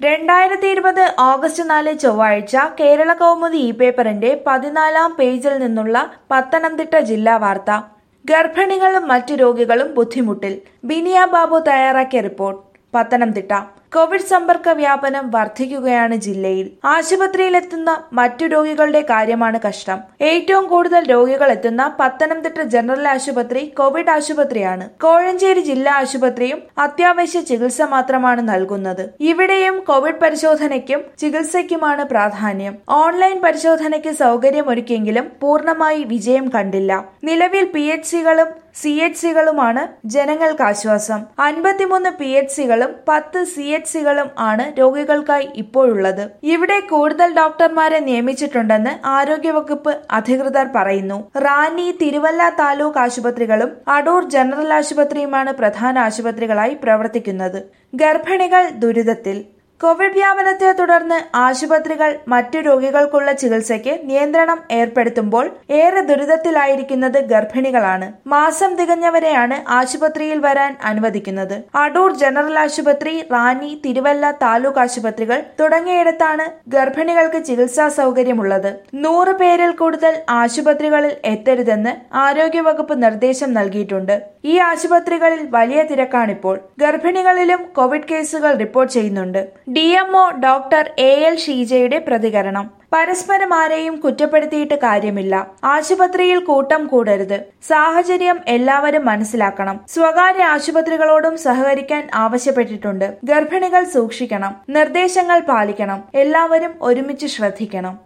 രണ്ടായിരത്തി ഇരുപത് ഓഗസ്റ്റ് നാല് ചൊവ്വാഴ്ച കേരള കൗമുദി ഇ പേപ്പറിന്റെ പതിനാലാം പേജിൽ നിന്നുള്ള പത്തനംതിട്ട ജില്ലാ വാർത്ത ഗർഭിണികളും മറ്റു രോഗികളും ബുദ്ധിമുട്ടിൽ ബിനിയ ബാബു തയ്യാറാക്കിയ റിപ്പോർട്ട് പത്തനംതിട്ട കോവിഡ് സമ്പർക്ക വ്യാപനം വർദ്ധിക്കുകയാണ് ജില്ലയിൽ ആശുപത്രിയിലെത്തുന്ന മറ്റു രോഗികളുടെ കാര്യമാണ് കഷ്ടം ഏറ്റവും കൂടുതൽ രോഗികൾ എത്തുന്ന പത്തനംതിട്ട ജനറൽ ആശുപത്രി കോവിഡ് ആശുപത്രിയാണ് കോഴഞ്ചേരി ജില്ലാ ആശുപത്രിയും അത്യാവശ്യ ചികിത്സ മാത്രമാണ് നൽകുന്നത് ഇവിടെയും കോവിഡ് പരിശോധനയ്ക്കും ചികിത്സയ്ക്കുമാണ് പ്രാധാന്യം ഓൺലൈൻ പരിശോധനയ്ക്ക് സൗകര്യമൊരുക്കിയെങ്കിലും പൂർണ്ണമായി വിജയം കണ്ടില്ല നിലവിൽ പി എച്ച് സികളും സി എച്ച് സികളുമാണ് ജനങ്ങൾക്ക് ആശ്വാസം അൻപത്തിമൂന്ന് പി എച്ച് സികളും പത്ത് സി എച്ച് സികളും ആണ് രോഗികൾക്കായി ഇപ്പോഴുള്ളത് ഇവിടെ കൂടുതൽ ഡോക്ടർമാരെ നിയമിച്ചിട്ടുണ്ടെന്ന് ആരോഗ്യവകുപ്പ് അധികൃതർ പറയുന്നു റാന്നി തിരുവല്ല താലൂക്ക് ആശുപത്രികളും അടൂർ ജനറൽ ആശുപത്രിയുമാണ് പ്രധാന ആശുപത്രികളായി പ്രവർത്തിക്കുന്നത് ഗർഭിണികൾ ദുരിതത്തിൽ കോവിഡ് വ്യാപനത്തെ തുടർന്ന് ആശുപത്രികൾ മറ്റു രോഗികൾക്കുള്ള ചികിത്സയ്ക്ക് നിയന്ത്രണം ഏർപ്പെടുത്തുമ്പോൾ ഏറെ ദുരിതത്തിലായിരിക്കുന്നത് ഗർഭിണികളാണ് മാസം തികഞ്ഞവരെയാണ് ആശുപത്രിയിൽ വരാൻ അനുവദിക്കുന്നത് അടൂർ ജനറൽ ആശുപത്രി റാന്നി തിരുവല്ല താലൂക്ക് ആശുപത്രികൾ തുടങ്ങിയിടത്താണ് ഗർഭിണികൾക്ക് ചികിത്സാ സൗകര്യമുള്ളത് നൂറ് പേരിൽ കൂടുതൽ ആശുപത്രികളിൽ എത്തരുതെന്ന് ആരോഗ്യവകുപ്പ് നിർദ്ദേശം നൽകിയിട്ടുണ്ട് ഈ ആശുപത്രികളിൽ വലിയ തിരക്കാണിപ്പോൾ ഗർഭിണികളിലും കോവിഡ് കേസുകൾ റിപ്പോർട്ട് ചെയ്യുന്നുണ്ട് D MO doctor A L ഷീജയുടെ പ്രതികരണം പരസ്പരം ആരെയും കുറ്റപ്പെടുത്തിയിട്ട് കാര്യമില്ല ആശുപത്രിയിൽ കൂട്ടം കൂടരുത് സാഹചര്യം എല്ലാവരും മനസ്സിലാക്കണം സ്വകാര്യ ആശുപത്രികളോടും സഹകരിക്കാൻ ആവശ്യപ്പെട്ടിട്ടുണ്ട് ഗർഭിണികൾ സൂക്ഷിക്കണം നിർദ്ദേശങ്ങൾ പാലിക്കണം എല്ലാവരും ഒരുമിച്ച് ശ്രദ്ധിക്കണം